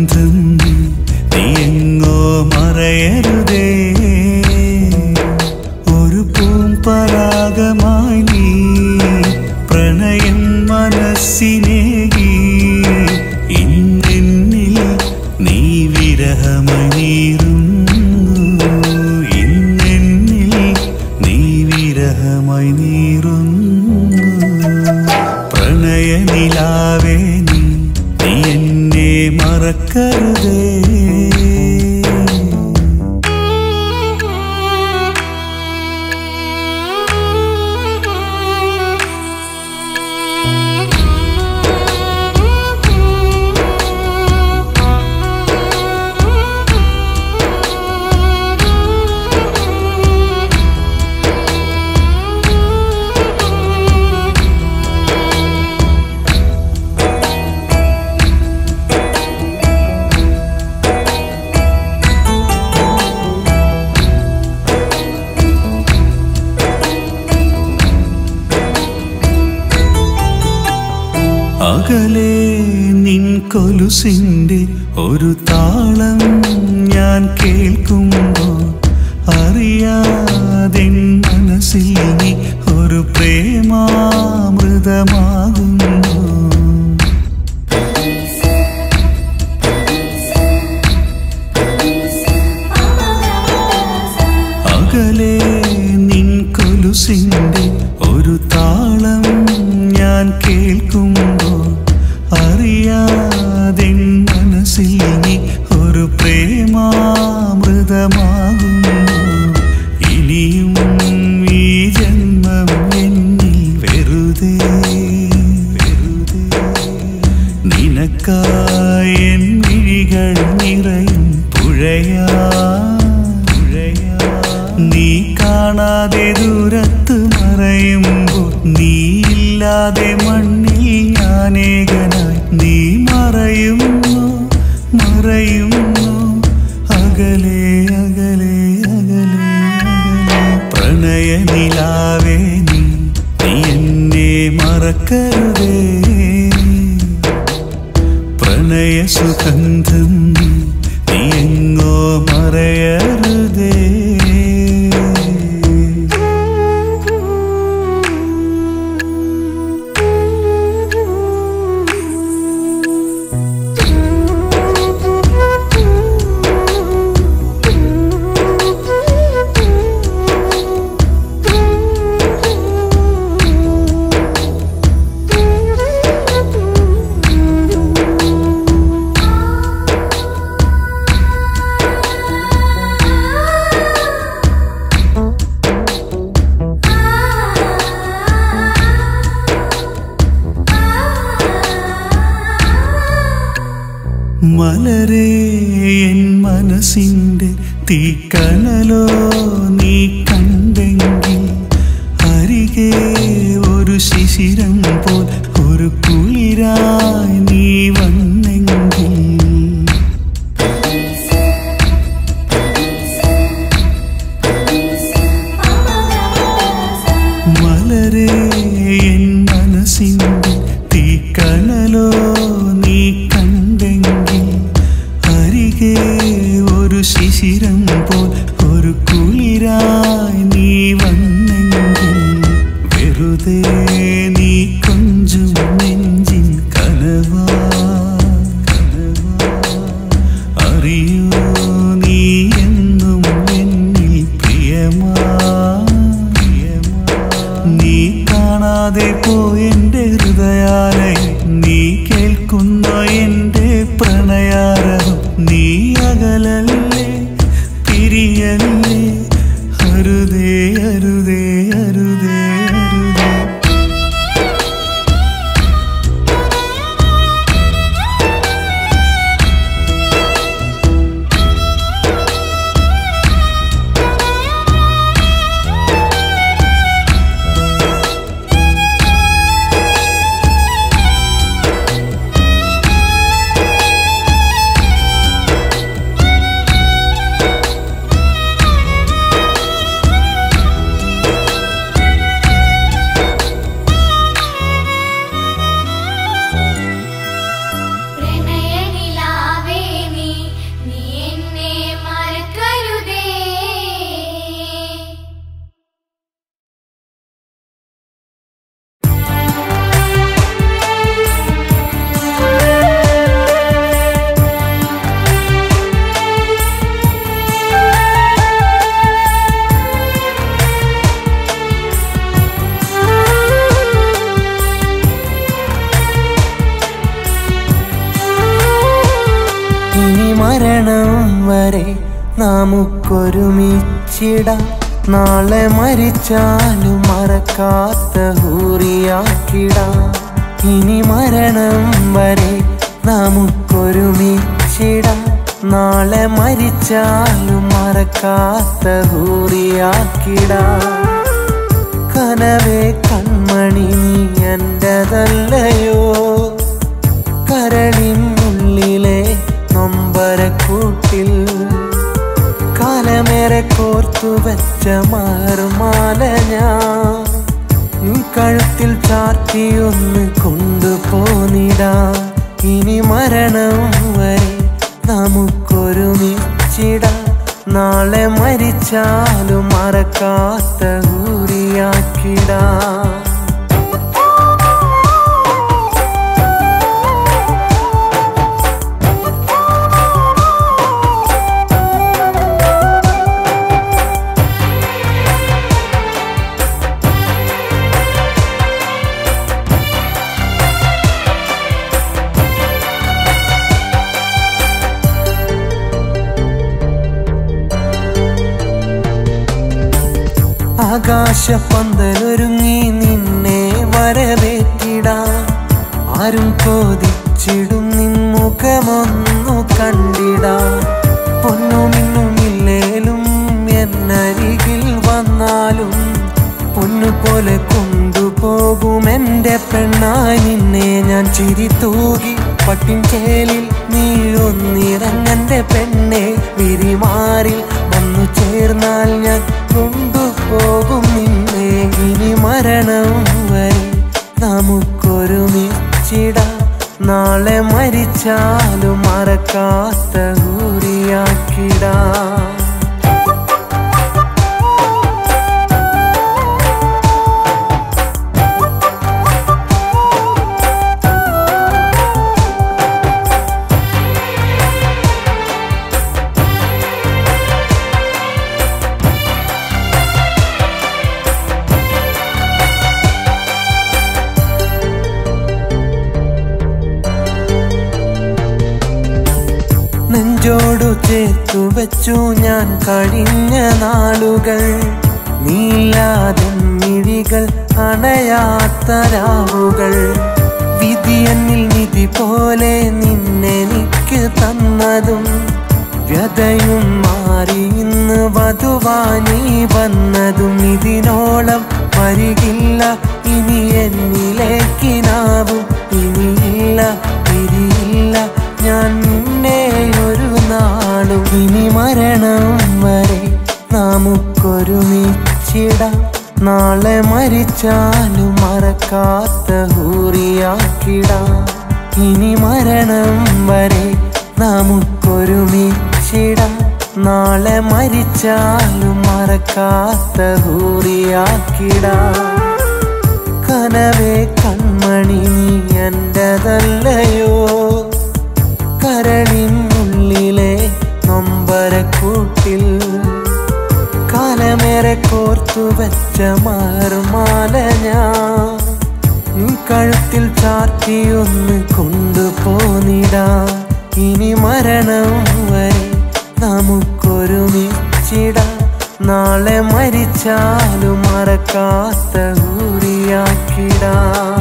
സുഗന്ധം നീ എങ്ങോ മറയരുതേ ഒരു പൂമ്പരാഗമായി നീ പ്രണയം മനസ്സിനേകി ഇന്നെന്നിൽ നീ വിരഹമനീറുന്നു ഇന്നെന്നിൽ നീ വിരഹമായി നീറുന്നു പ്രണയനിലാവേ നീ നീ എന്നെ മറക്കരുതേ അകലെ നിൻ കൊലുസിൻ്റെ ഒരു താളം ഞാൻ കേൾക്കുമ്പോൾ അറിയാതെ മനസ്സിൽ നീ ഒരു പ്രേമാമൃതമാകുന്നു അകലെ നിൻ കൊലുസിൻ്റെ ഒരു താളം ഞാൻ കേൾക്കുമ്പോൾ അറിയാതെ മനസ്സിൽ നീ ഒരു പ്രേമാമൃതമാകുന്നു ഇനിയും ഈ ജന്മം എന്നിൽ വെറുതെ വെറുതെ നിനക്കായ എൻ മിഴികൾ നിറയും പുഴയാ പുഴയാ നീ കാണാതെ ദൂരത്ത് മറയുമ്പോൾ നീയില്ലാതെ മണ്ണിൽ ഞാനേകനായി നീ മറയുന്നു മറയുന്നു അകലെ അകലെ അകലെ അകലെ പ്രണയനിലാവേ നീ നീ എന്നെ മറക്കരുതേ പ്രണയ സുഗന്ധം നീ നീ എങ്ങോ മറയരുതേ മലരേ എൻ മനസ്സിൻ്റെ തീക്കണലോ നീ കണ്ടെങ്കിൽ അരികെ ഒരു ശിശിരം പോൽ ഒരു കുളിരായി നീ വന്നെങ്കിൽ മലരേ എൻ മനസ്സിൻ്റെ തീക്കണലോ നീ കണ്ടെങ്കിൽ അരികെ ഒരു ശിശിരം പോൽ ഒരു കുളിരായി നീ വന്നെങ്കിൽ വെറുതെ നീ കൊഞ്ചും നെഞ്ചിൻ കനവാ കനവാ അറിയൂ നീ എന്നും എന്നിൽ പ്രിയമാ പ്രിയമാ നീ കാണാതെ പോയെന്റെ ഹൃദയാലയം നീ കേൾക്കുന്ന എന്റെ പ്രണയാരവം നീ അകലല്ലേ പിരിയല്ലേ അരുതേ അരുതേ അരുതേ അരുതേ മരണം വരെ നമുക്കൊരുമിച്ചിടാം നാളെ മരിച്ചാലും മറക്കാത്ത ഹൂറിയാക്കിടാം ഇനി മരണം വരെ നമുക്കൊരുമിച്ചിടാം നാളെ മരിച്ചാലും മറക്കാത്ത ഹൂറിയാക്കിടാം കനവേ കൺമണി നീ എന്റതല്ലയോ കരളിനുള്ളിലെ നൊമ്പരക്കൂട്ടിൽ കാലമേറെ കോർത്തു വെച്ച മാറുമാല ഞാൻ നീ കഴുത്തിൽ ചാർത്തിയൊന്ന് കൊണ്ടുപോന്നിടാ ഇനി മരണം വരെ നമുക്കൊരുമിച്ചിടാം നാളെ മരിച്ചാലും മറക്കാത്ത ഊരിയാക്കിടാം ആകാശപ്പന്തലൊരുങ്ങി നിന്നെ വരവേറ്റിടാൻ ആരും കോതിച്ചിടും നിൻ മുഖമൊന്നു കണ്ടിടാൻ പൊന്നുമിന്നുമില്ലേലും എന്നരികിൽ വന്നാലും പൊന്നുപോലെ കൊണ്ടുപോകും എൻ്റെ പെണ്ണായി നിന്നെ ഞാൻ ചിരി തൂകി പട്ടിൻ ചേലിൽ നീ ഒന്നിറങ്ങന്റെ പെണ്ണെ വിരിമാറിൽ വന്നു ചേർന്നാൽ ഞാൻ കൊണ്ടുപോകും നിന്നെ ഇനി മരണം വരെ നമുക്കൊരുമിച്ചിടാം നാളെ മരിച്ചാലും മറക്കാത്ത ഊരിയാക്കിടാം നെഞ്ചോടു ചേർത്തു വെച്ചു ഞാൻ കഴിഞ്ഞ നാളുകൾ നീലാതെ മിഴികൾ അണയാത്ത രാവുകൾ വിധിയന്നിൽ നിധി പോലെ നിന്നെനിക്ക് തന്നതും വ്യതയും മാറി ഇന്ന് വധുവാനി വന്നതും ഇതിനോളം വരികില്ല ഇനി എന്നിലേക്കിനാവും ഇനിയില്ല തിരിയില്ല ഞാൻ നിന്നെ ഒരു നാളും ഇനി മരണം വരെ നമുക്കൊരുമിച്ചിടാം നാളെ മരിച്ചാലും മറക്കാത്ത ഹൂറിയാക്കിടാം ഇനി മരണം വരെ നമുക്കൊരുമിച്ചിടാം നാളെ മരിച്ചാലും മറക്കാത്ത ഹൂറിയാക്കിടാം കനവേ കൺമണി നീ എന്റതല്ലയോ കരളിനുള്ളിലെ നൊമ്പരക്കൂട്ടിൽ കാലമേറെ കോർത്തു വെച്ച മാറുമാല ഞാൻ നീ കഴുത്തിൽ ചാർത്തിയൊന്ന് കൊണ്ടുപോന്നിടാ ഇനി മരണം വരെ നമുക്കൊരുമിച്ചിടാം നാളെ മരിച്ചാലും മറക്കാത്ത ഊരിയാക്കിടാം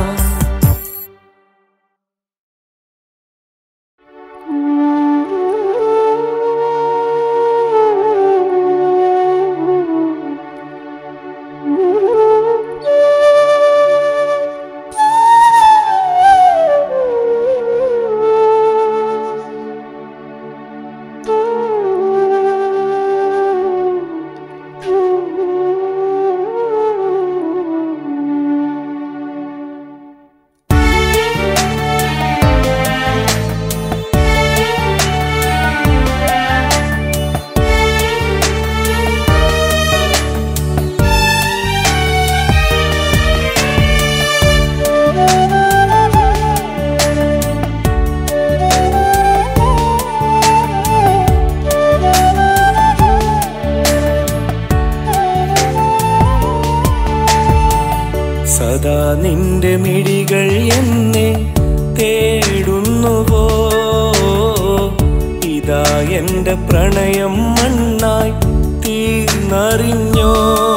സദാ നിന്റെ മിഴികൾ എന്നെ തേടുന്നുവോ ഇതാ എന്റെ പ്രണയം മണ്ണായി തീർന്നറിഞ്ഞോ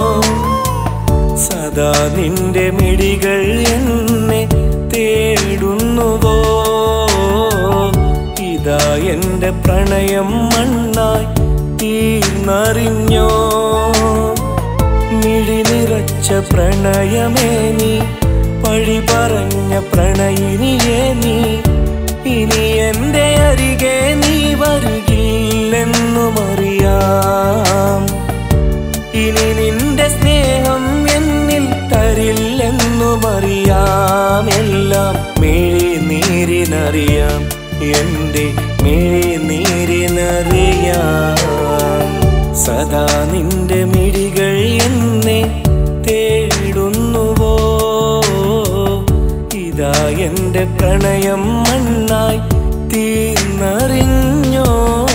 സദാ നിന്റെ മിടികൾ എന്നെ തേടുന്നുവോ ഇതാ എന്റെ പ്രണയം മണ്ണായി തീർന്നറിഞ്ഞോ മിഴി നിറച്ച പ്രണയമേ നീ പഴി പറഞ്ഞ പ്രണയിനിയേ നീ ഇനി എന്റെ അരികെ നീ വരുകില്ലെന്നുമറിയാം ഇനി നിന്റെ സ്നേഹം എന്നിൽ തരില്ലെന്നുമറിയാം എല്ലാം മിഴി നീരിനറിയാം എന്റെ മിഴി നീരിനറിയാം സദാ നിന്റെ മിഴികൾ എന്നെ തേടുന്നുവോ ഇതാ എന്റെ പ്രണയം മണ്ണായി തീർന്നറിഞ്ഞോ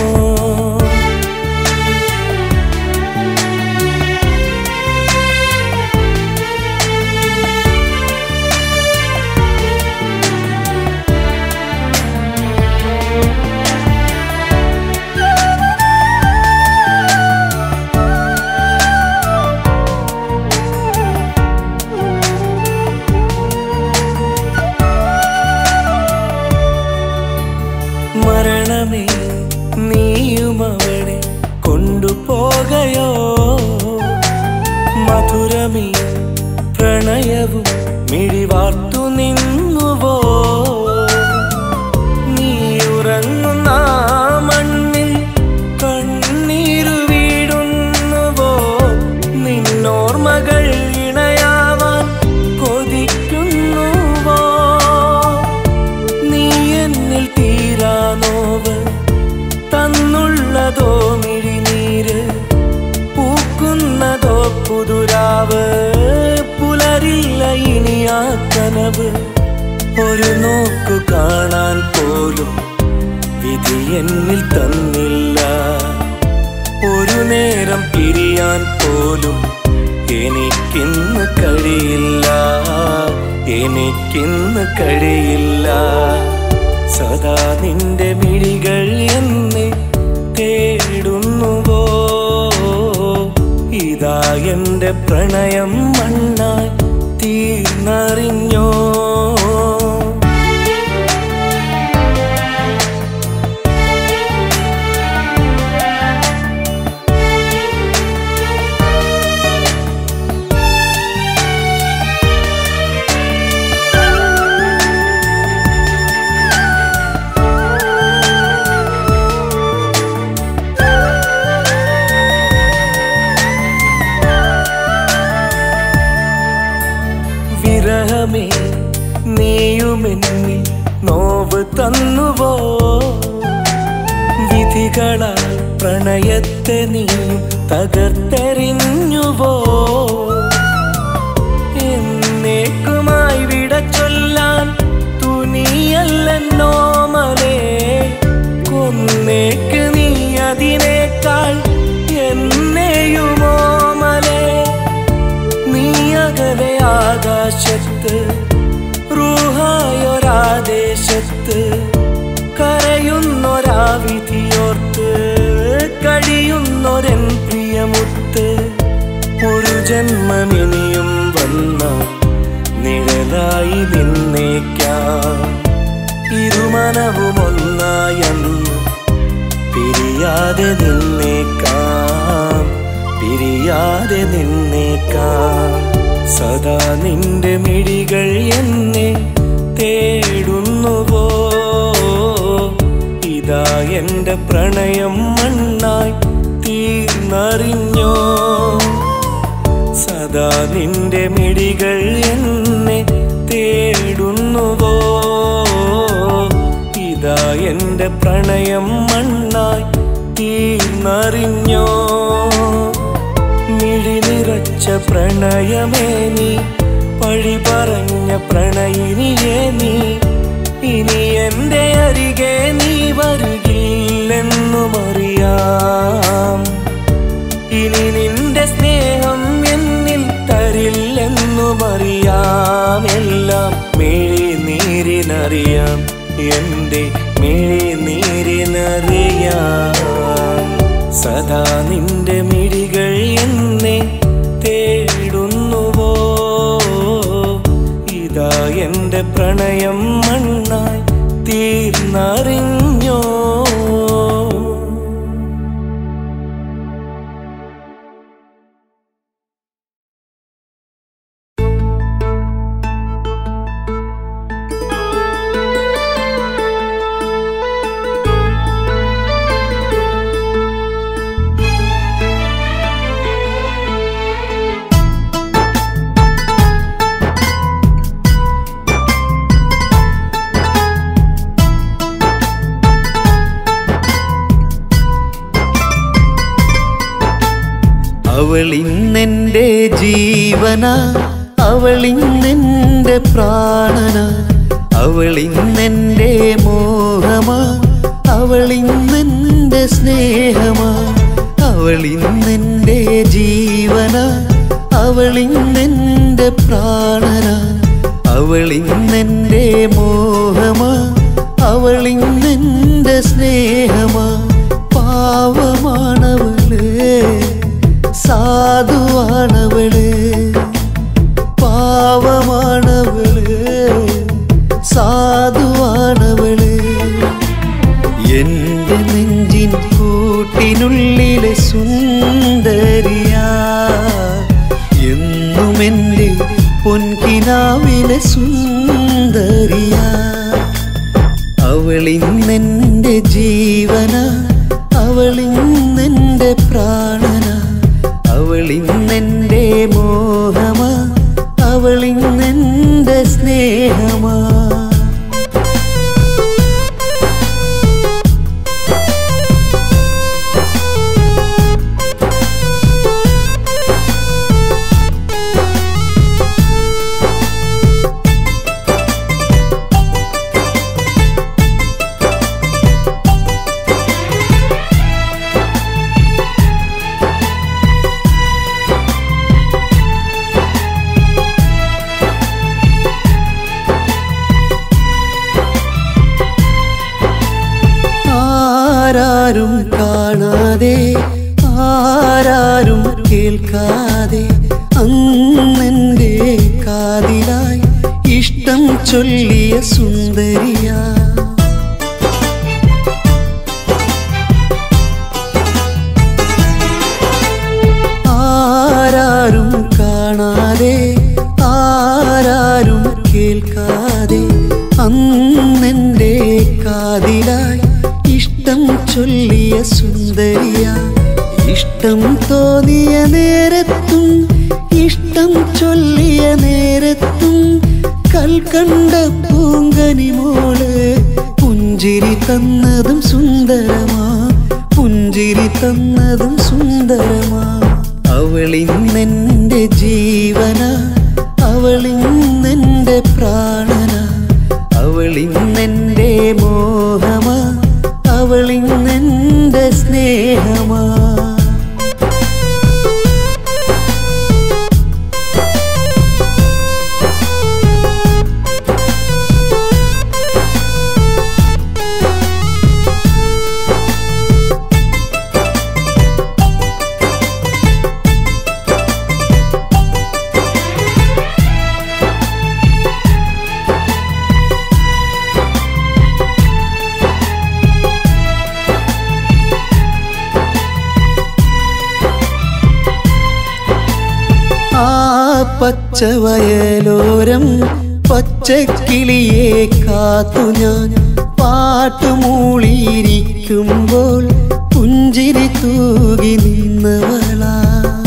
മരണമേ നീയും അവളെ കൊണ്ടുപോകയോ മധുരമേ പ്രണയവും മിഴിവാർത്തു നിന്നുവോ നീ ഉറങ്ങുന്ന ആ മണ്ണിൽ കണ്ണീരു വീടുന്നുവോ നിന്നോർമകൾ ഇണയാവാൻ കൊതിക്കുന്നുവോ നീ എന്നിൽ തീരാ നോവ് തന്നുള്ളതോ മിഴിനീര് പൂക്കുന്നതോ പുതുരാവ് പുലരില്ല ഇനി ആ കനവ് ഒരു നോക്കു കാണാൻ പോലും വിധി എന്നിൽ തന്നില്ല ഒരു നേരം പിരിയാൻ പോലും എനിക്കിന്ന് കഴിയില്ല എനിക്കിന്ന് കഴിയില്ല സദാ നിന്റെ മിഴികൾ എന്നെ തേടുന്നുവോ ഇതാ എന്റെ പ്രണയം മണ്ണായി തീർന്നറിഞ്ഞോ വിരഹമേ നീയുമെന്നിൽ നോവ് തന്നുവോ വിധികളാൽ പ്രണയത്തെ നീയും തകർത്തെറിഞ്ഞുവോ എന്നേക്കുമായി വിട ചൊല്ലാൻ തുനിയല്ലെന്നോ മലേ കൊന്നേക്ക് നീ അതിനേക്കാൾ എന്നെയുമോ മലേ നീ അകലെ ആകാശത്ത് റൂഹായൊരാദേശത്ത് കരയുന്നൊരാ വിധിയോർത്ത് കഴിയുന്നൊരൻ പ്രിയമുത്ത് ഒരു ജന്മമിനിയും വന്ന നിഴലായി നിന്നേക്കാം ഇരുമനവും ഒന്നായെന്ന് പിരിയാതെ നിന്നേക്കാം പിരിയാതെ നിന്നേക്കാം സദാ നിന്റെ മിഴികൾ എന്നെ തേടുന്നുവോ ഇതാ എന്റെ പ്രണയം മണ്ണായി തീർന്നറിഞ്ഞോ സദാ നിന്റെ മിഴികൾ എന്നെ തേടുന്നുവോ ഇതാ എന്റെ പ്രണയം മണ്ണായി തീർന്നറിഞ്ഞോ മിഴി നിറച്ച പ്രണയമേ നീ പഴി പറഞ്ഞ പ്രണയിനിയേ നീ ഇനി എന്റെ അരികെ നീ വരുകില്ലെന്നുമറിയാം ഇനി നിന്റെ സ്നേഹം എന്നിൽ തരില്ലെന്നുമറിയാം എല്ലാം മിഴി നീരിനറിയാം എന്റെ മിഴി നീരിനറിയാം സദാ നിന്റെ മിഴികൾ എന്നെ തേടുന്നുവോ ഇതാ എന്റെ പ്രണയം മണ്ണായി തീർന്നറിഞ്ഞോ അവളിന്നെന്റെ ജീവന അവളിന്നെന്റെ പ്രാണന അവളിന്നെന്റെ മോഹമാ അവളിന്നെന്റെ സ്നേഹമാ അവളിന്നെന്റെ ജീവന അവളിന്നെന്റെ പ്രാണന അവളിന്നെന്റെ മോഹമാ അവളിന്നെന്റെ സ്നേഹമാ പാവമാണവള് സാധുവാണവള് പാവമാണവള് സാധുവാണവള് എന്റെ നെഞ്ചിൻ കൂട്ടിനുള്ളിലെ സുന്ദരിയാ എന്നും എൻ്റെ പൊൻകിനാവിലെ സുന്ദരിയാ അവളിന്നെന്റെ ജീവന അവളിന്നെന്റെ പ്രാണന അവളിന്നെന്റെ മോഹമാ അവളിന്നെന്റെ സ്നേഹമാ ആരാരും കാണാതെ ആരാരും കേൾക്കാതെ അന്നെൻ്റെ കാതിലായി ഇഷ്ടം ചൊല്ലിയ സുന്ദരിയാ ആരാരും കാണാതെ ആരാരും കേൾക്കാതെ അന്നെൻ്റെ കാതിലായി ഇഷ്ടം ചൊല്ലിയ സുന്ദരിയ ഇഷ്ടം തോന്നിയ നേരത്തും ഇഷ്ടം ചൊല്ലിയ നേരത്തും കൽക്കണ്ട പൂങ്കനി മോള് പുഞ്ചിരി തന്നതും സുന്ദരമാ പുഞ്ചിരി തന്നതും സുന്ദരമാ അവളിന്നെന്റെ ജീവന അവളിന്നെന്റെ പ്രാണന അവളിന്നെന്റെ മോഹമാ അവളിന്നെന്റെ സ്നേഹമാ ആ പച്ചവയലോരം പച്ചക്കിളിയെ കാത്തു ഞാൻ പാട്ടുമൂളിയിരിക്കുമ്പോൾ പുഞ്ചിരി തൂകി നിന്നവളാ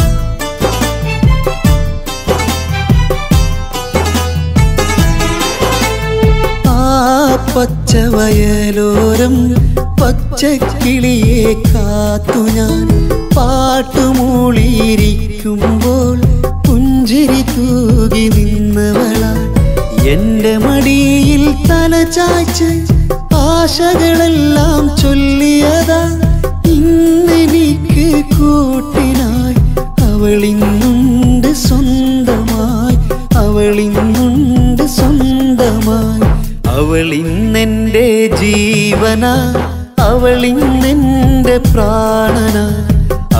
ആ പച്ചവയലോരം പച്ചക്കിളിയെ കാത്തു ഞാൻ പാട്ടുമൂളിയിരിക്കുമ്പോൾ പുഞ്ചിരി തൂകി നിന്നവള എന്റെ മടിയിൽ തല ചായ്ച്ച് ആശകളെല്ലാം ചൊല്ലിയതാ ഇന്നെനിക്ക് കൂട്ടിനായി അവളിന്നുണ്ട് സ്വന്തമായി അവളിന്നുണ്ട് സ്വന്തമായി അവളിന്നെന്റെ ജീവന അവളിന്നെന്റെ പ്രാണന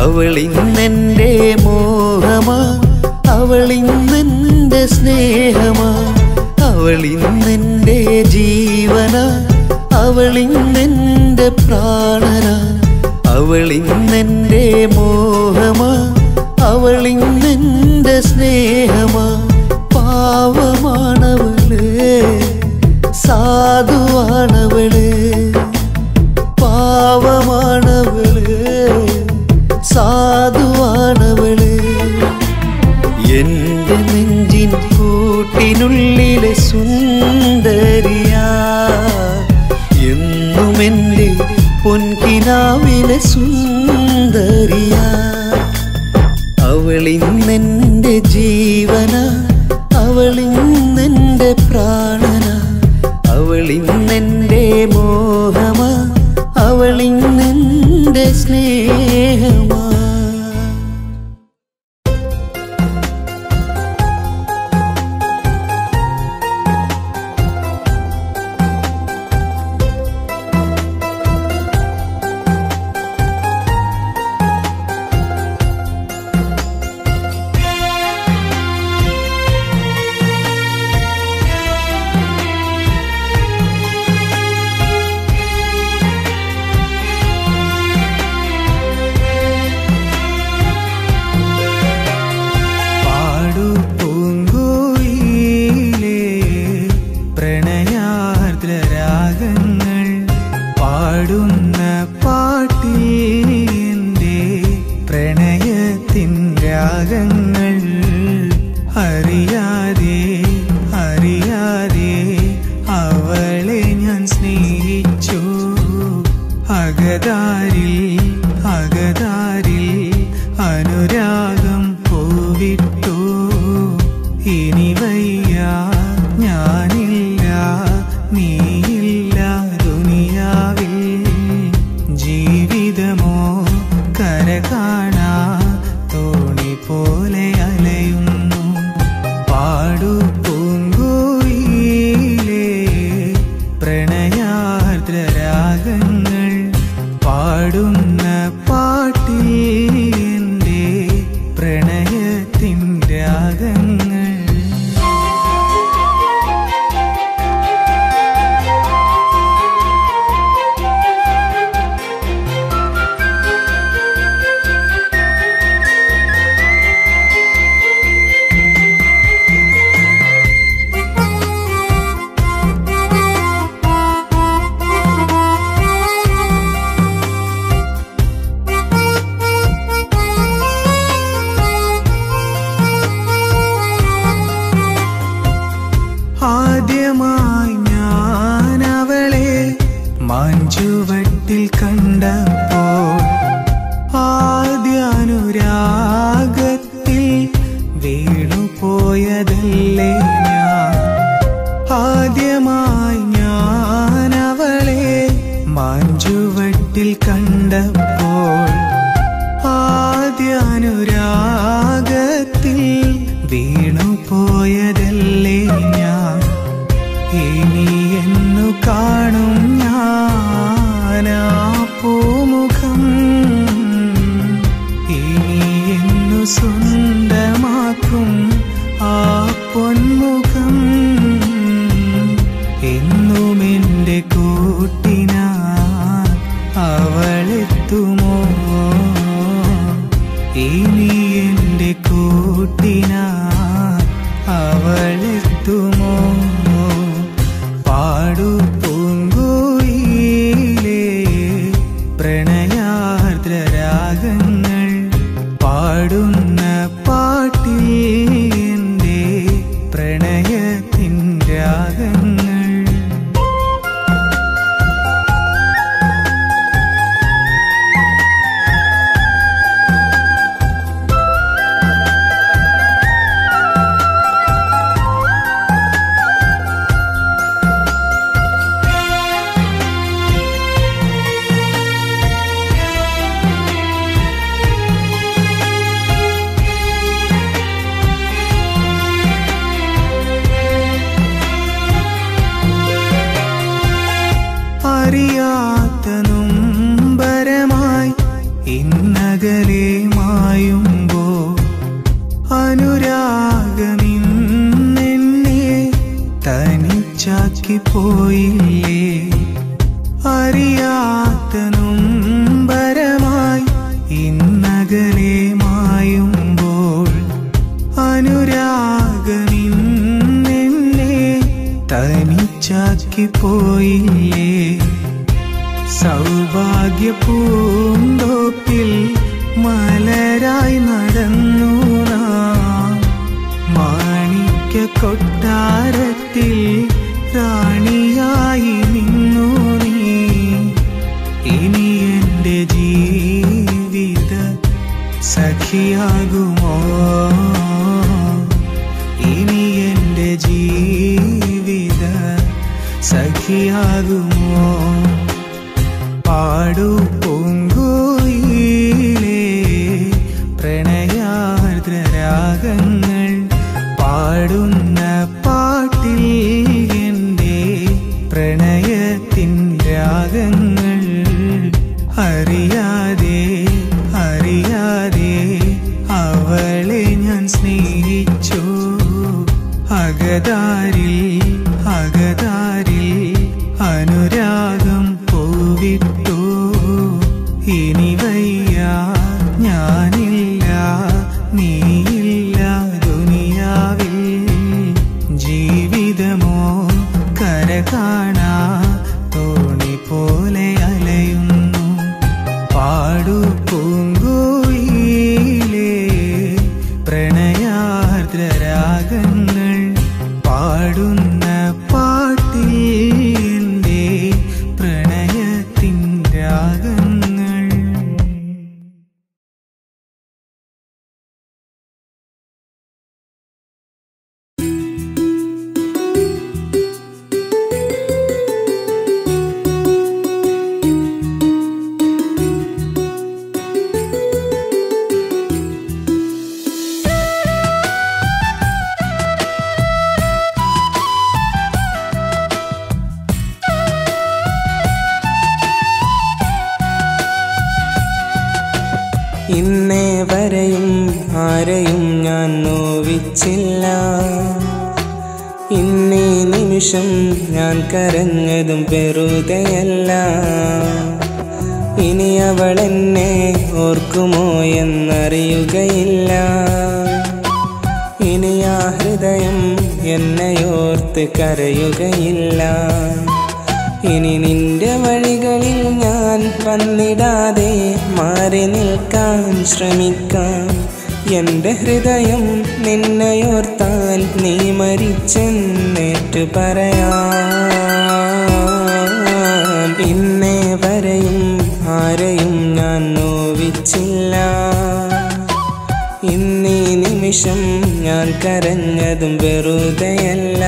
അവളിന്നെൻ്റെ മോഹമാ അവളിന്നെൻ്റെ സ്നേഹമാ അവളിന്നെൻ്റെ ജീവന അവളിന്നെൻ്റെ പ്രാണന അവളിന്നെൻ്റെ മോഹമാ അവളിന്നെൻ്റെ സ്നേഹമാ പാവമാണവള് സാധുവാണവള് പാവമാണവള് സാധുവാണവള് എന്റെ നെഞ്ചിൻ കൂട്ടിനുള്ളിലെ സുന്ദരിയാ എന്നും എൻ്റെ പൊൻകിനാവിലെ സുന്ദരിയാ അവളിന്നെൻ്റെ ജീവന അവളിന്നെൻ്റെ പ്രാണന അവളിന്നെൻ്റെ മോഹമാ അവളിന്നെൻ്റെ സ്നേഹമാ പാടു പൂങ്കുയിലേ പ്രണയാർദ്രരാഗങ്ങൾ പാടുന്ന പാട്ടിൽ എൻ്റെ പ്രണയത്തിൻ രാഗങ്ങൾ അറിയാതെ അറിയാതെ അവളെ ഞാൻ സ്നേഹിച്ചു അകതാരിൽ അകതാരിൽ അനുരാഗം പൂവിട്ടു ഇനി വയ്യ ഞാനില്ല നീയില്ല ദുനിയാവിൽ ജീവിതമോ കര കാണാ തോണി പോലെ അലയുന്നു പാടു പൂങ്കുയിലേ പ്രണയാർദ്രരാഗങ്ങൾ പാടുന്ന പാട്ടിൽ എൻ്റെ പ്രണയത്തിൻ രാഗങ്ങൾ ആദ്യമായി ഞാൻ അവളെ മഞ്ചുവട്ടിൽ കണ്ടപ്പോൾ ആദ്യാനുരാഗത്തിൽ വീണുപോയതല്ലേ ഞാൻ ആദ്യമായി ഞാൻ അവളെ മഞ്ചുവട്ടിൽ കണ്ടപ്പോൾ ആദ്യാനുരാഗത്തിൽ വീണുപോയതല്ലേ ഞാൻ ഇനി എന്നു കാണും ഞാനാ പൂമുഖം ഇനി എന്നു സ്വന്തമാക്കും ആ പൊന്മുഖം എന്നും എൻ്റെ കൂട്ടിനാ അവളെത്തുമോ ഇനി എൻ്റെ കൂട്ടിനാ അവളെത്തുമോ പാടു പൂങ്കുയിലേ പ്രണയാർദ്രരാഗങ്ങൾ പാടുന്ന പാട്ടിൽ എൻ്റെ പ്രണയത്തിൻ രാഗങ്ങൾ പോയില്ലേ സൗഭാഗ്യ പൂന്തോപ്പിൽ മലരായി നടന്നു നാം മാണിക്യ കൊട്ടാരത്തിൽ റാണിയായി നിന്നു നീ ഇനി എന്റെ ജീവിത സഖിയാകുമോ ഇനി എന്റെ ജീവിത സഖിയാകുമോ പാടു പൂങ്കുയിലേ പ്രണയാർദ്രരാഗങ്ങൾ പാടുന്ന പാട്ടിൽ എൻ്റെ പ്രണയത്തിൻ രാഗങ്ങൾ അറിയാതെ അറിയാതെ അവളെ ഞാൻ സ്നേഹിച്ചു അകതാരിൽ അകതാരിൽ അനുരാഗം പൂവിട്ടു ഇനി വയ്യ ഞാനില്ല നീയില്ല ദുനിയാവിൽ ജീവിതമോ കര കാണാ തോണി പോലെ അലയുന്നു പാടു പൂങ്കുയിലേ പ്രണയാർദ്രരാഗങ്ങൾ പാടുന്ന പാട്ടിൽ എൻ്റെ പ്രണയത്തിൻ രാഗങ്ങൾ ഇന്നേ വരെയും ആരെയും ഞാൻ നോവിച്ചില്ല ഇന്നീ നിമിഷം ഞാൻ കരഞ്ഞതും വെറുതെയല്ല ഇനി അവൾ എന്നെ ഓർക്കുമോ എന്നറിയുകയില്ല ഇനി ആ ഹൃദയം എന്നെയോർത്ത് കരയുകയില്ല ഇനി നിന്റെ വഴികളിൽ ഞാൻ വന്നിടാതെ മാറി നിൽക്കാൻ ശ്രമിക്കാം എൻ്റെ ഹൃദയം നിന്നെയോർത്താൽ നീ മരിച്ചെന്നേറ്റു പറയാം ഇന്നേ വരെയും ആരെയും ഞാൻ നോവിച്ചില്ല ഇന്നീ നിമിഷം ഞാൻ കരഞ്ഞതും വെറുതെയല്ല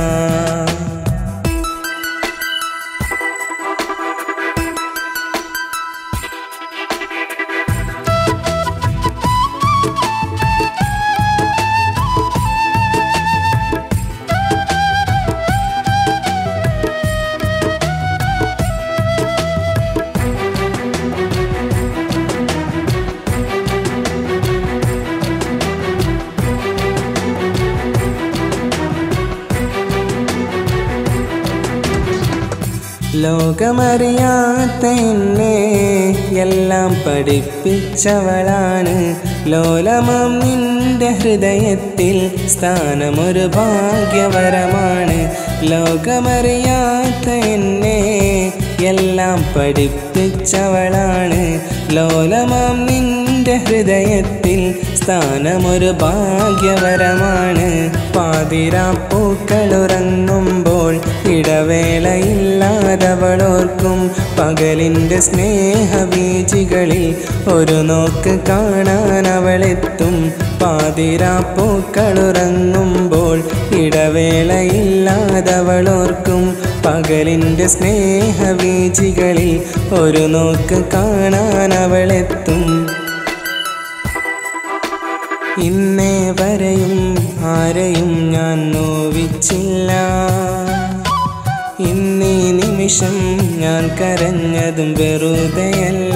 ലോകമറിയാത്ത എന്നെ എല്ലാം പഠിപ്പിച്ചവളാണ് ലോലമാം നിന്റെ ഹൃദയത്തിൽ സ്ഥാനമൊരു ഭാഗ്യവരമാണ് ലോകമറിയാത്ത എന്നെ എല്ലാം പഠിപ്പിച്ചവളാണ് ലോലമാം നിന്റെ ഹൃദയത്തിൽ സ്ഥാനമൊരു ഭാഗ്യവരമാണ് പാതിരാപ്പൂക്കളുറങ്ങുമ്പോൾ ഇടവേളയില്ലാതവളോർക്കും പകലിൻ്റെ സ്നേഹബീജികളിൽ ഒരു നോക്ക് കാണാൻ അവളെത്തും പാതിരാപ്പൂക്കളുറങ്ങുമ്പോൾ ഇടവേളയില്ലാതവളോർക്കും പകലിൻ്റെ സ്നേഹബീജികളിൽ ഒരു നോക്ക് കാണാൻ അവളെത്തും ഇന്നേ വരെയും ആരെയും ഞാൻ നോവിച്ചില്ല ഇന്നീ നിമിഷം ഞാൻ കരഞ്ഞതും വെറുതെയല്ല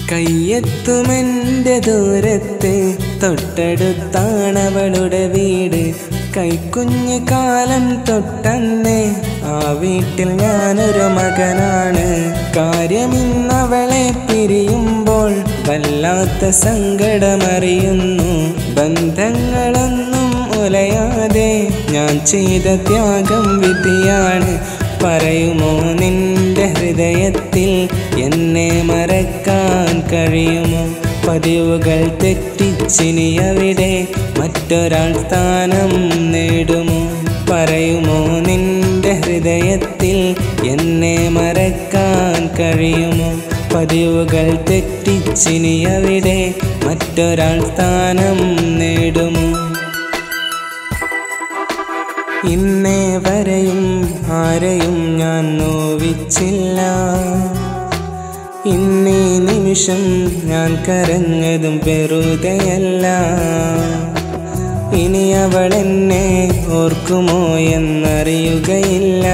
കയ്യെത്തുമെൻ്റെ ദൂരത്ത് തൊട്ടടുത്താണവളുടെ വീട് കൈക്കുഞ്ഞ് കാലം തൊട്ടന്നെ ആ വീട്ടിൽ ഞാനൊരു മകനാണ് കാര്യമിന്നവളെ പിരിയുമ്പോൾ വല്ലാത്ത സങ്കടമറിയുന്നു ബന്ധങ്ങളൊന്നും ഉലയാതെ ഞാൻ ചെയ്ത ത്യാഗം വിധിയാണ് പറയുമോ നിന്റെ ഹൃദയത്തിൽ എന്നെ മറക്കാൻ കഴിയുമോ പതിവുകൾ തെറ്റിച്ചിനി അവിടെ മറ്റൊരാൾ സ്ഥാനം നേടുമോ പറയുമോ നിന്റെ ഹൃദയത്തിൽ എന്നെ മറക്കാൻ കഴിയുമോ പതിവുകൾ തെറ്റിച്ചിനി അവിടെ മറ്റൊരാൾ സ്ഥാനം നേടുമോ ഇന്നേ വരെയും ആരെയും ഞാൻ നോവിച്ചില്ല ഇന്നീ നിമിഷം ഞാൻ കരഞ്ഞതും വെറുതെയല്ല ഇനി അവൾ എന്നെ ഓർക്കുമോ എന്നറിയുകയില്ല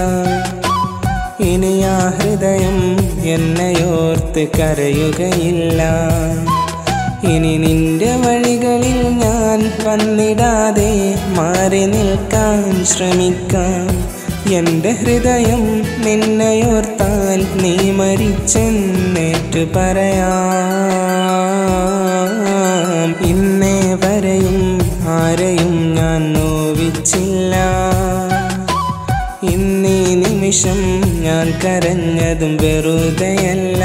ഇനി ആ ഹൃദയം എന്നെയോർത്ത് കരയുകയില്ല ഇനി നിന്റെ വഴികളിൽ ഞാൻ വന്നിടാതെ മാറി നിൽക്കാൻ ശ്രമിക്കാം എൻ്റെ ഹൃദയം നിന്നെയോർത്താൽ നീ മരിച്ചെന്നേറ്റു പറയാം ഇന്നേ വരെയും ആരെയും ഞാൻ നോവിച്ചില്ല ഇന്നീ നിമിഷം ഞാൻ കരഞ്ഞതും വെറുതെയല്ല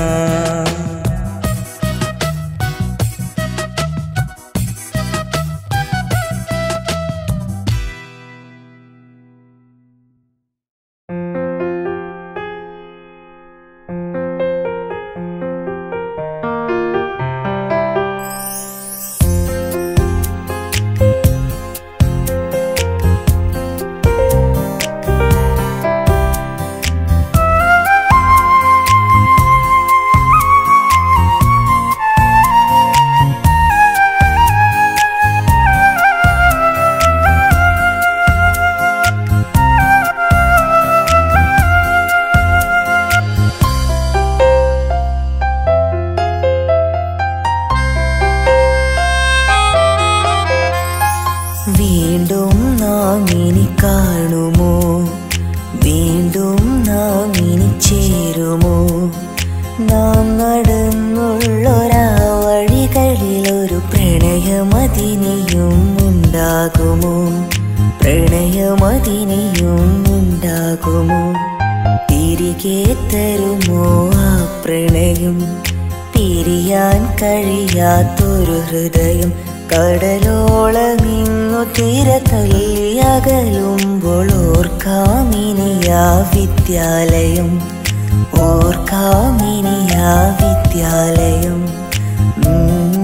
വീണ്ടും നാം ഇനി കാണുമോ വീണ്ടും നാം ഇനി ചേരുമോ നാം നടന്നുള്ളൊരാ വഴികളിൽ ഒരു പ്രണയമതിനിയും ഉണ്ടാകുമോ പ്രണയമതിനിയും ഉണ്ടാകുമോ തിരികെ തരുമോ ആ പ്രണയം പിരിയാൻ കഴിയാത്തൊരു ഹൃദയം കടലോളമിങ്ങു തിര തല്ലിയകലുമ്പോൾ ഓർക്കാമിനിയാ വിദ്യാലയം ഓർക്കാമിനിയാ വിദ്യാലയം ഉം.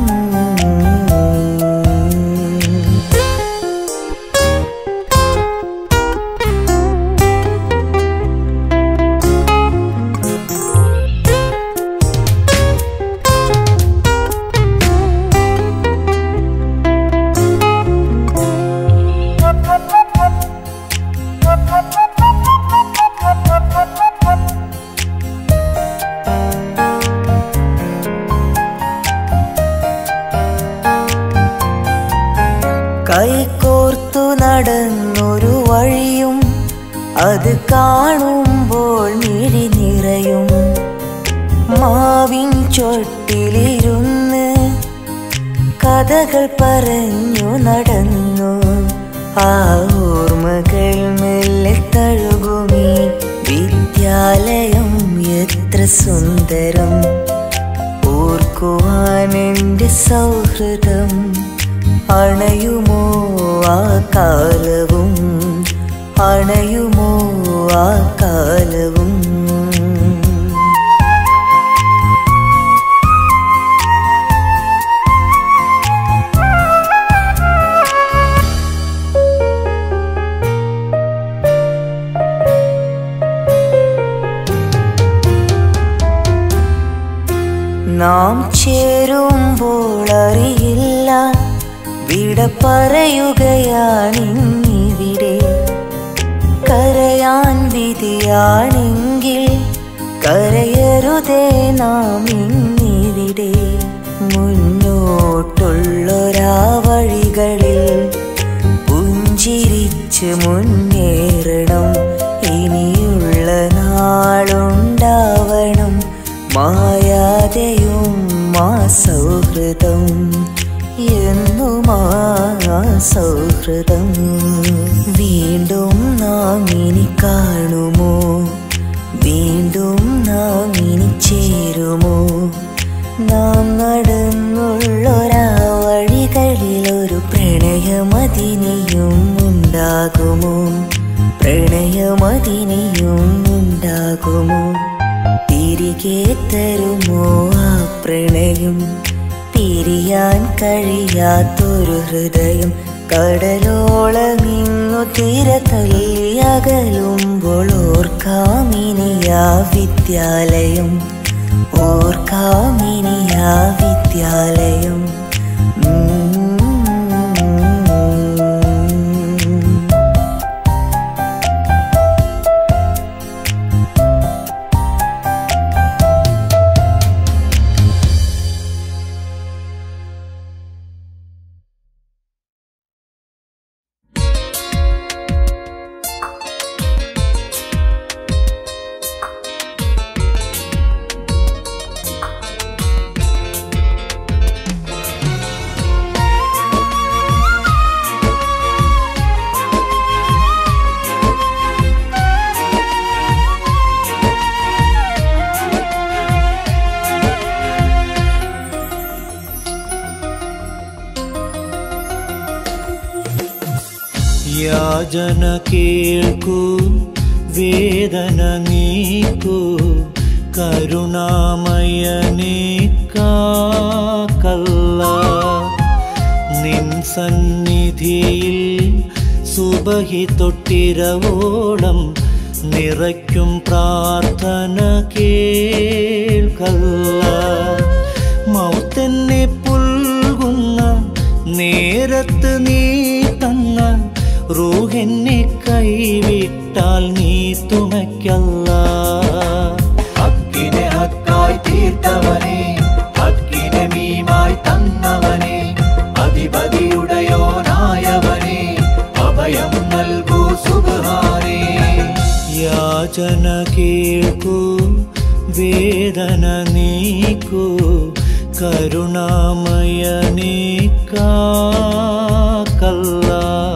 കൈകോർത്തു നടന്നൊരു വഴിയും അത് കാണുമ്പോൾ മിഴി നിറയും മാവിൻ ചൊട്ടിലിരുന്ന് കഥകൾ പറഞ്ഞു നടന്നു ആ ഓർമ്മകൾ മെല്ലെ തഴുകുമീ വിദ്യാലയം എത്ര സുന്ദരം ഓർക്കുവാൻ എൻ്റെ സൗഹൃദം അണയുമോ ആ കാലവും അണയുമോ ആ കാലവും നാം ചേരുമ്പോൾ അറിയില്ല വിട പറയുകയാണിവിടെ കരയാൻ വിധിയാണെങ്കിൽ കരയരുതേ നാം ഇന്നിവിടെ മുന്നോട്ടുള്ളൊരാ വഴികളിൽ പുഞ്ചിരിച്ച് മുന്നേറണം ഇനിയുള്ള നാളുണ്ടാവണം മായാതെയും മാ സൗഹൃദം എന്നും ആ സൗഹൃദം വീണ്ടും നാം ഇനി കാണുമോ വീണ്ടും നാം ഇനി ചേരുമോ നാം നടന്നുള്ളൊരാ വഴികളിൽ ഒരു പ്രണയമതിനിയും ഉണ്ടാകുമോ പ്രണയമതിനിയും ഉണ്ടാകുമോ തിരികെ തരുമോ ആ പ്രണയം പിരിയാൻ കഴിയാത്തൊരു ഹൃദയം കടലോളമിങ്ങു തിര തല്ലിയകലുമ്പോൾ ഓർക്കാമിനിയാ വിദ്യാലയം ഓർക്കാമിനിയാ വിദ്യാലയം ഉം. യാചന കേൾക്കൂ വേദന നീക്കൂ കരുണാമയനെ കാക്കല്ല നിൻ സന്നിധിയിൽ സുബഹി തൊട്ടിരവോളം നിറയ്ക്കും പ്രാർത്ഥന കേൾക്കല്ല മൗത്തെന്നെ പുൽകുന്ന നേരത്ത് നീ തന്ന റൂഹെന്നെ കൈവിട്ടാൽ നീ തുണയ്ക്കല്ല ഹക്കിനെ ഹക്കായി തീർത്തവനെ ഹക്കിനെ മീമായി തന്നവനെ അധിപതിയുടയോനായവനെ അഭയം നൽകൂ സുഖാരേ യാചന കേൾക്കൂ വേദന നീക്കൂ കരുണാമയനെ കാക്കല്ല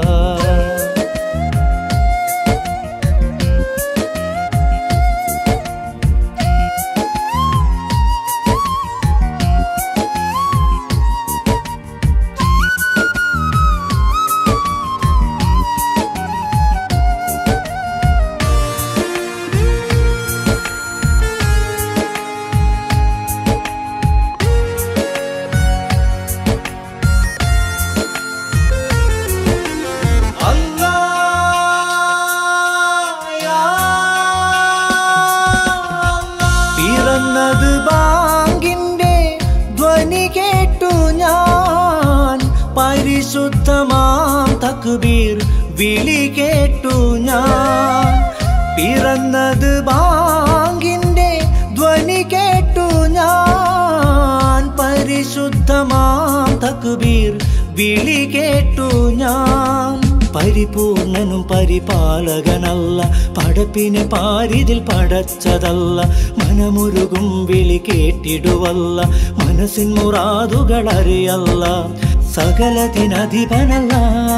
പിറന്നത് ബാങ്കിന്റെ ധ്വനി കേട്ടു ഞാൻ പരിശുദ്ധമാം തക്ബീർ വിളി കേട്ടു ഞാൻ പിറന്നത് ബാങ്കിന്റെ ധ്വനി കേട്ടു ഞാൻ പരിശുദ്ധമാം തക്ബീർ വിളി കേട്ടു ഞാൻ പരിപൂർണനും പരിപാലകനല്ല പടപ്പിനെ പാരിതിൽ പടച്ചതല്ല മനമുരുകും വിളി കേട്ടിടുവല്ല മനസ്സിൻ മുറാതുകൾ അറിയല്ല സകലത്തിനധിപനല്ല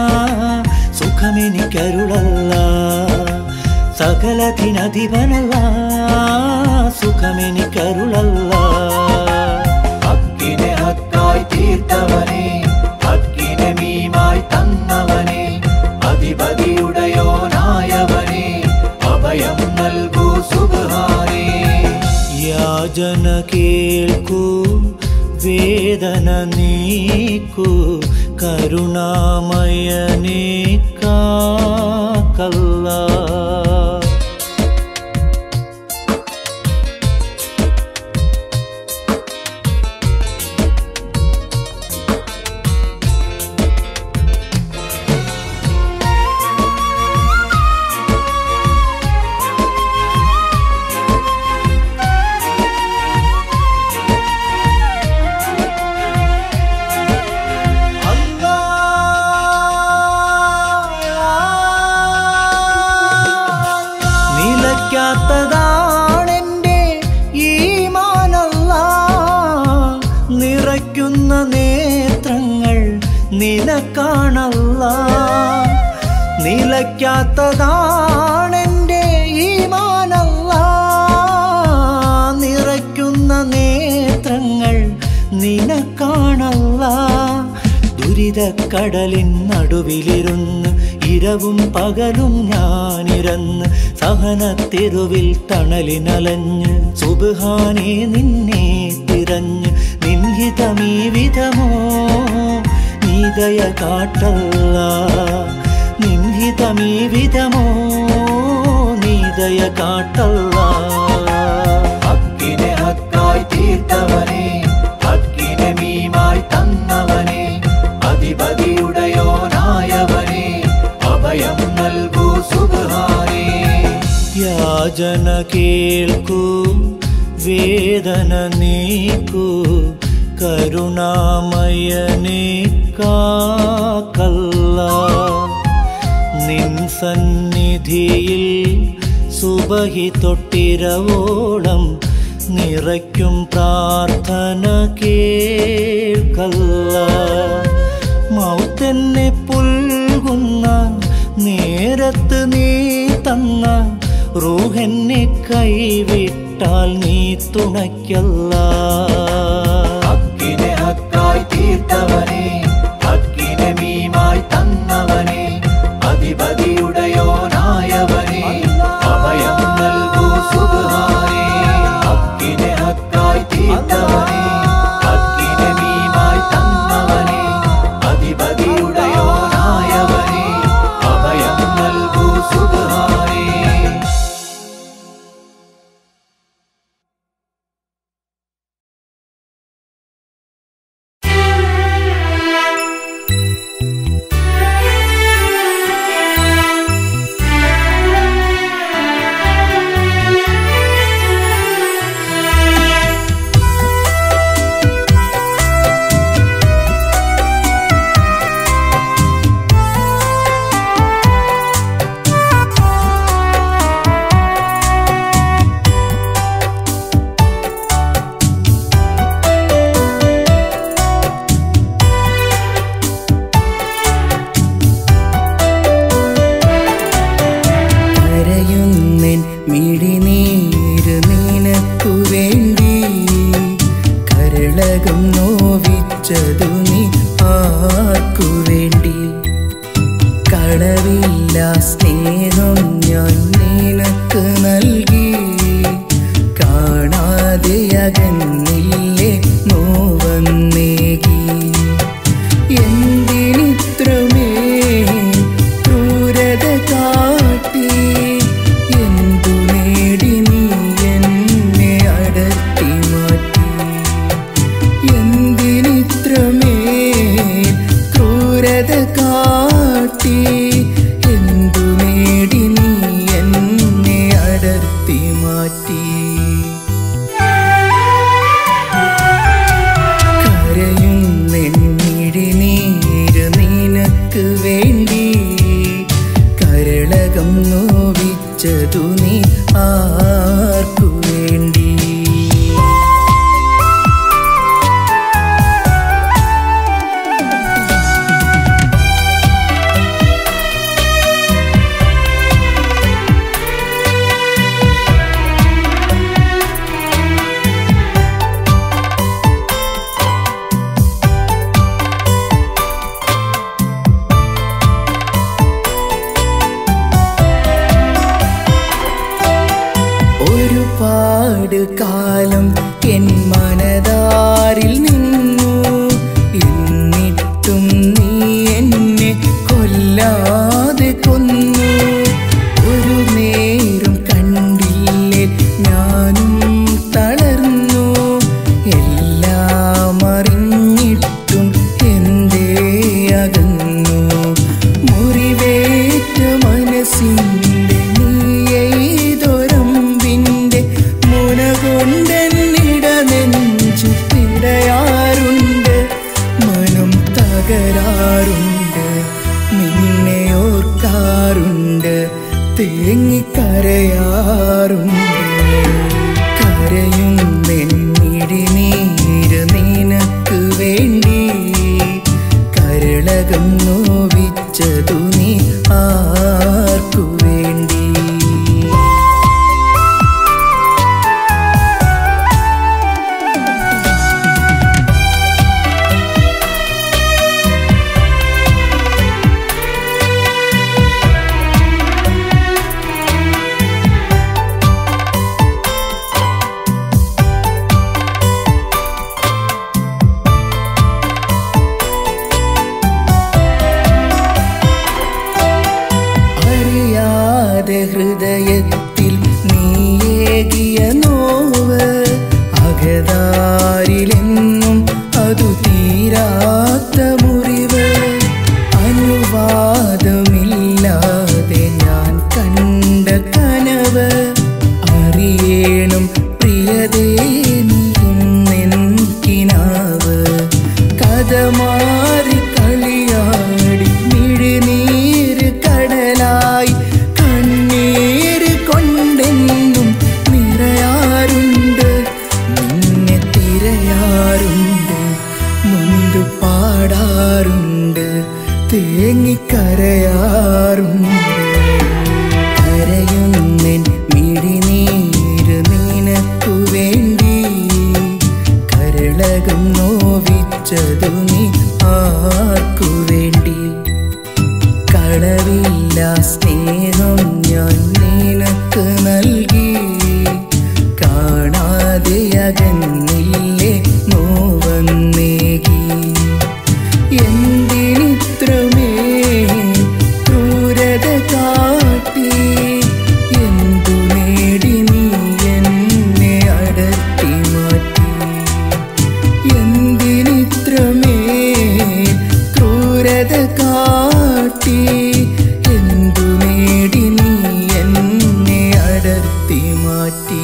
സുഖമെനിക്കരുളല്ല സകലത്തിനധിപനല്ല സുഖമെനിക്കരുളല്ല ഹക്കിനെ ഹക്കായി തീർത്തവനെ ഹക്കിനെ മീമായി തന്നവനെ അധിപതിയുടയോനായവനെ അഭയം നൽകൂ സുഖാരേ യാചന കേൾക്കൂ വേദന നീക്കൂ കരുണാമയനെ കാക്കല്ല നിലയ്ക്കാത്തതാണെൻ്റെ ഈ മാനല്ല നിറയ്ക്കുന്ന നേത്രങ്ങൾ നിനക്കാണല്ല ദുരിതക്കടലിൻ നടുവിലിരുന്ന് ഇരവും പകലും ഞാനിരന്ന് സഹനത്തെരുവിൽ തണലിനലഞ്ഞ് സുബാനെ നിന്നെ തിരഞ്ഞ് നിൻഹിതമീ വിധമോ നീതയ കാട്ടല്ല നിൻഹിതമീ വിധമോ നീതയ കാട്ടല്ല ഹക്കിനെ ഹക്കായി തീർത്തവനെ ഹക്കിനെ മീമായി തന്നവനെ അധിപതിയുടയോനായവനെ അഭയം നൽകൂ സുഖാനേ യാചന കേൾക്കൂ വേദന നീക്കൂ കരുണാമയനെ കാക്കല്ല നിൻ സന്നിധിയിൽ സുബഹി തൊട്ടിരവോളം നിറയ്ക്കും പ്രാർത്ഥന കേൾക്കല്ല മൗത്തെന്നെ പുൽകുന്ന നേരത്ത് നീ തന്ന റൂഹെന്നെ കൈവിട്ടാൽ നീ തുണയ്ക്കല്ല ഹക്കിനെ ഹക്കായി തീർത്തവനെ ഹക്കിനെ മീമായി തന്നവനെ അധിപതിയുടയോനായവനെ അഭയം നൽകൂ സുഖാനേ ഹക്കിനെ ഹക്കായി തീർത്തവനെ ഹക്കിനെ മീമായി തന്നവനെ അധിപതിയുടയോനായവനെ അഭയം നൽകൂ സുഖാനേ കരയുന്നെൻ മിഴിനീര് നിനക്കു വേണ്ടി കരളകം നോവിച്ചതു നീ ആർക്കു വേണ്ടി കളവില്ല സ്നേഹം ഞാൻ നിനക്ക് നൽകി കാണാതെ അകന്നില്ലേ നോവന്നേകി എന്തിനിത്രമേ ക്രൂരത കാട്ടി എന്തു നേടി നീ എന്നെ അടർത്തി മാറ്റി എന്തിനിത്രമേ ക്രൂരത കാട്ടി എന്തു നേടി നീ എന്നെ അടർത്തി മാറ്റി കരയുന്നെന്നിഴിനീര് നിനക്ക് വേണ്ടി കരളകം നോവിച്ചതു നീ ആർക്കു വേണ്ടി ഒരുപാട് കാലം എൻ മനതാരിൽ നിന്നു എന്നിട്ടും നീ എന്നെ കൊല്ലാതെ കൊന്നു ഒരു നേരം കണ്ടില്ലേ ഞാനും തളർന്നു എല്ലാം അറിഞ്ഞിട്ടും എന്തേ അകന്നു മുറിവേറ്റ മനസ്സിൻ്റെ നീയെയ്തൊരമ്പിൻ്റെ മുന കൊണ്ടെന്നിട നെഞ്ചു പിടയാ ഹൃദയതാരിലെന്നും അതു തീരാത്ത മുറിവ് അനുവാദമില്ലാതെ ഞാൻ കണ്ട കനവ് അറിയണം പ്രിയതേ നീ ഇന്നെൻകിനാവ് കഥ മാറി കളിയാടി മിഴുനീര് കടലായി കണ്ണീര് കൊണ്ടെന്നും നിറയാറുണ്ട് നിന്നെ തിരയാറുണ്ട് മുന്തു പാടാറുണ്ട് തേങ്ങിക്കരയാറുണ്ട് കരയുന്നെൻ മിഴിനീര് നിനക്കു വേണ്ടി കരളകം നോവിച്ചതു നീ ആർക്കു വേണ്ടി കളവില്ല സ്നേഹം ഞാൻ നിനക്ക് നൽകി കാണാതെ അകന്നില്ലേ നോവന്നേകി എന്തിനിത്രമേ ക്രൂരത കാട്ടി എന്തു നേടി നീ എന്നെ അടർത്തി മാറ്റി എന്തിനിത്രമേ ക്രൂരത കാട്ടി എന്തു നേടി നീ എന്നെ അടർത്തി മാറ്റി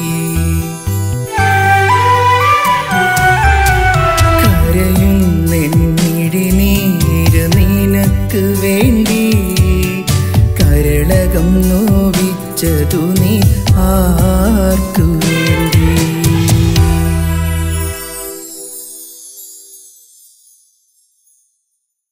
കരയുന്നെന്നിഴിനീര് നിനക്ക് വേണ്ടി കരളകം നോവിച്ചതു നീ ആർക്കു വേണ്ടി